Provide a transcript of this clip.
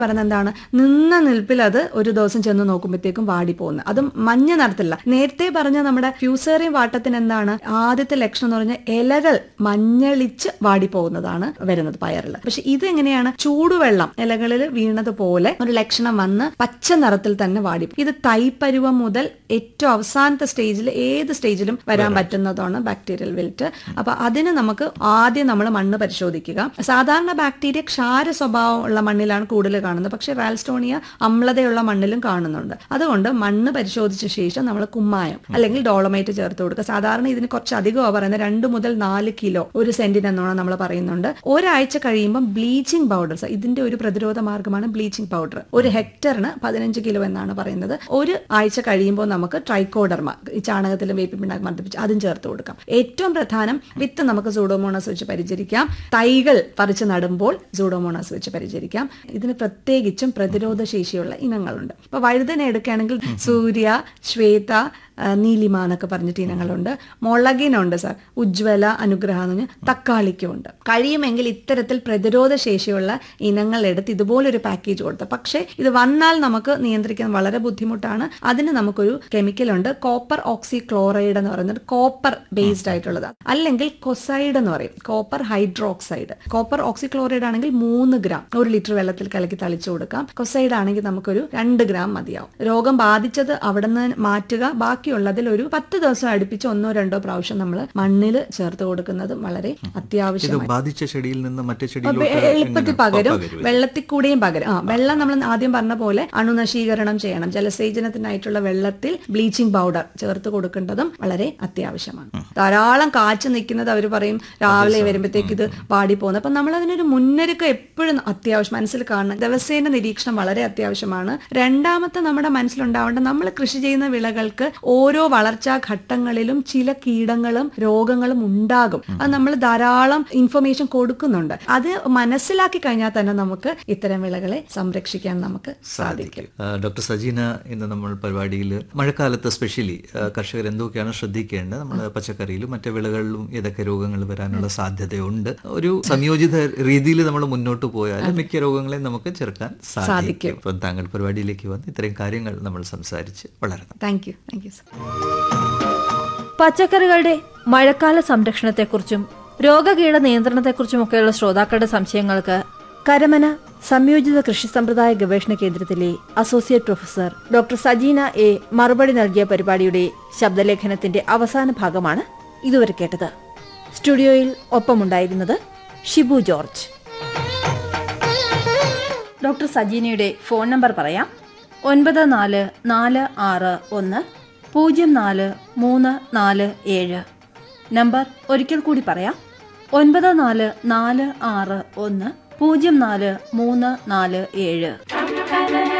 പറയുന്നത് എന്താണ് നിന്ന നിൽപ്പിൽ അത് ഒരു ദിവസം ചെന്ന് നോക്കുമ്പോഴത്തേക്കും വാടി പോകുന്നത് അതും മഞ്ഞ നിറത്തില്ല നേരത്തെ പറഞ്ഞ നമ്മുടെ ഫ്യൂസേറിയം വാട്ടത്തിന് എന്താണ് ആദ്യത്തെ ലക്ഷണം എന്ന് പറഞ്ഞാൽ ഇലകൾ മഞ്ഞളിച്ച് വാടി പോകുന്നതാണ് വരുന്നത് പയറിൽ പക്ഷെ ഇത് എങ്ങനെയാണ് ചൂടുവെള്ളം ഇലകളിൽ വീണതുപോലെ ഒരു ലക്ഷണം വന്ന് പച്ച നിറത്തിൽ തന്നെ വാടി പോകും. ഇത് തൈപ്പരുവം മുതൽ ഏറ്റവും അവസാനത്തെ സ്റ്റേജിൽ ഏത് സ്റ്റേജിലും വരാൻ പറ്റുന്നതാണ് ബാക്ടീരിയൽ വിൽറ്റ് അപ്പൊ അതിന് നമുക്ക് ആദ്യം നമ്മൾ മണ്ണ് പരിശോധിക്കുക സാധാരണ ബാക്ടീരിയ ക്ഷാര സ്വഭാവം ഉള്ള മണ്ണിലാണ് കൂടുതൽ കാണുന്നത് പക്ഷേ റാൽസ്റ്റോണിയ അമ്ലതയുള്ള മണ്ണിലും കാണുന്നുണ്ട് അതുകൊണ്ട് മണ്ണ് പരിശോധിച്ച ശേഷം നമ്മൾ കുമ്മായം അല്ലെങ്കിൽ ഡോളമൈറ്റ് ചേർത്ത് കൊടുക്കുക സാധാരണ ഇതിന് കുറച്ച് അധികമാണ് പറയുന്നത് രണ്ട് മുതൽ നാല് കിലോ ഒരു സെന്റിന് എന്നോണം നമ്മൾ പറയുന്നുണ്ട് ഒരാഴ്ച കഴിയുമ്പോൾ ബ്ലീച്ചിങ് പൗഡർ ഇതിന്റെ ഒരു പ്രതിരോധ മാർഗമാണ് ബ്ലീച്ചിങ് പൗഡർ ഒരു ഹെക്ടറിന് പതിനഞ്ച് കിലോ എന്നാണ് പറയുന്നത് ഒരു ആഴ്ച കഴിയുമ്പോൾ നമുക്ക് ട്രൈക്കോഡർമ ഈ ചാണകത്തിലും വേപ്പിൻ പിണ്ണാക്ക് മർദ്ദിപ്പിച്ച് അതും ചേർത്ത് കൊടുക്കാം ഏറ്റവും പ്രധാനം വിത്ത് നമുക്ക് സൂഡോമോണസ് വെച്ച് പരിചരിക്കാം തൈകൾ പറിച്ച് നടുമ്പോൾ സൂഡോമോണസ് വെച്ച് പരിചരിക്കാം ഇതിന് പ്രത്യേകിച്ചും പ്രതിരോധ ശേഷിയുള്ള ഇനങ്ങളുണ്ട് ഇപ്പൊ വഴുതന എടുക്കുകയാണെങ്കിൽ സൂര്യ ശ്വേത ആ, നീലിമ എന്നൊക്കെ പറഞ്ഞിട്ട് ഇനങ്ങളുണ്ട് മുളകിനുണ്ട് സാർ ഉജ്ജ്വല അനുഗ്രഹ എന്ന് പറഞ്ഞ് തക്കാളിക്കുണ്ട് കഴിയുമെങ്കിൽ ഇത്തരത്തിൽ പ്രതിരോധ ശേഷിയുള്ള ഇനങ്ങൾ എടുത്ത് ഇതുപോലൊരു പാക്കേജ് കൊടുത്ത് പക്ഷേ ഇത് വന്നാൽ നമുക്ക് നിയന്ത്രിക്കാൻ വളരെ ബുദ്ധിമുട്ടാണ് അതിന് നമുക്കൊരു കെമിക്കൽ ഉണ്ട് കോപ്പർ ഓക്സി ക്ലോറൈഡ് എന്ന് പറയുന്നത് കോപ്പർ ബേസ്ഡ് ആയിട്ടുള്ളത് അല്ലെങ്കിൽ കൊസൈഡ് എന്ന് പറയും copper hydroxide copper oxychloride ആണെങ്കിൽ മൂന്ന് ഗ്രാം ഒരു ലിറ്റർ വെള്ളത്തിൽ കലക്കി തളിച്ചു കൊടുക്കാം കൊസൈഡ് ആണെങ്കിൽ നമുക്കൊരു രണ്ട് ഗ്രാം മതിയാവും രോഗം ബാധിച്ചത് അവിടെ നിന്ന് മാറ്റുക ബാക്കിയുള്ളതിൽ ഒരു പത്ത് ദിവസം അടുപ്പിച്ച് ഒന്നോ രണ്ടോ പ്രാവശ്യം നമ്മൾ മണ്ണിൽ ചേർത്ത് കൊടുക്കുന്നത് വളരെ ഇത് അത്യാവശ്യമാണ് ബാധിച്ച ചെടിയിൽ നിന്ന് മറ്റു അപ്പൊ ചെടിയിലോട്ട് എളുപ്പത്തിൽ എങ്ങനെ പകരും പകരുവേ? വെള്ളത്തിൽ കൂടെയും പകരും ആ വെള്ളം നമ്മൾ ആദ്യം പറഞ്ഞ പോലെ അണുനശീകരണം ചെയ്യണം ജലസേചനത്തിനായിട്ടുള്ള വെള്ളത്തിൽ ബ്ലീച്ചിങ് പൗഡർ ചേർത്ത് കൊടുക്കേണ്ടതും വളരെ അത്യാവശ്യമാണ് ധാരാളം കാച്ചു നിൽക്കുന്നത് അവർ പറയും രാവിലെ വരുമ്പോഴത്തേക്ക് ഇത് പാടി പോകുന്നത് അപ്പൊ നമ്മൾ അതിനൊരു മുന്നൊരുക്കം എപ്പോഴും അത്യാവശ്യം മനസ്സിൽ കാണണം ദിവസേന നിരീക്ഷണം വളരെ അത്യാവശ്യമാണ് രണ്ടാമത്തെ നമ്മുടെ മനസ്സിലുണ്ടാവേണ്ട നമ്മൾ കൃഷി ചെയ്യുന്ന വിളകൾക്ക് ഓരോ വളർച്ചാ ഘട്ടങ്ങളിലും ചില കീടങ്ങളും രോഗങ്ങളും ഉണ്ടാകും അത് നമ്മൾ ധാരാളം ഇൻഫർമേഷൻ കൊടുക്കുന്നുണ്ട് അത് മനസ്സിലാക്കി കഴിഞ്ഞാൽ തന്നെ നമുക്ക് ഇത്തരം വിളകളെ സംരക്ഷിക്കാൻ നമുക്ക് സാധിക്കും ആ, ഡോക്ടർ സജീന ഇന്ന് നമ്മൾ പരിപാടിയിൽ മഴക്കാലത്ത് സ്പെഷ്യലി കർഷകർ എന്തൊക്കെയാണ് ശ്രദ്ധിക്കേണ്ടത് നമ്മൾ പച്ചക്കറിയിലും മറ്റു വിളകളിലും ഏതൊക്കെ രോഗങ്ങൾ വരാനുള്ള സാധ്യതയുണ്ട് ഒരു സംയോജിത രീതിയിൽ നമ്മൾ മുന്നോട്ട് പോയാൽ മിക്ക രോഗങ്ങളെയും നമുക്ക് ചെറുക്കാൻ സാധിക്കും ഇപ്പം താങ്കൾ പരിപാടിയിലേക്ക് വന്ന് ഇത്രയും കാര്യങ്ങൾ നമ്മൾ സംസാരിച്ച് വളരണം thank you thank you sir പച്ചക്കറികളുടെ മഴക്കാല സംരക്ഷണത്തെക്കുറിച്ചും രോഗകീട നിയന്ത്രണത്തെക്കുറിച്ചുമൊക്കെയുള്ള ശ്രോതാക്കളുടെ സംശയങ്ങൾക്ക് കരമന സംയോജിത കൃഷി സമ്പ്രദായ ഗവേഷണ കേന്ദ്രത്തിലെ associate professor doctor Sajeena A മറുപടി നൽകിയ പരിപാടിയുടെ ശബ്ദലേഖനത്തിന്റെ അവസാന ഭാഗമാണ് ഇതുവരെ കേട്ടത് സ്റ്റുഡിയോയിൽ ഒപ്പമുണ്ടായിരുന്നത് ഷിബു ജോർജ് ഡോക്ടർ സജീനയുടെ ഫോൺ നമ്പർ പറയാം ഒൻപത് നാല് നാല് ആറ് ഒന്ന് പൂജ്യം നാല് മൂന്ന് നാല് ഏഴ് നമ്പർ ഒരിക്കൽ കൂടി പറയാം ഒൻപത് നാല് നാല് ആറ് ഒന്ന് പൂജ്യം നാല് മൂന്ന് നാല് ഏഴ്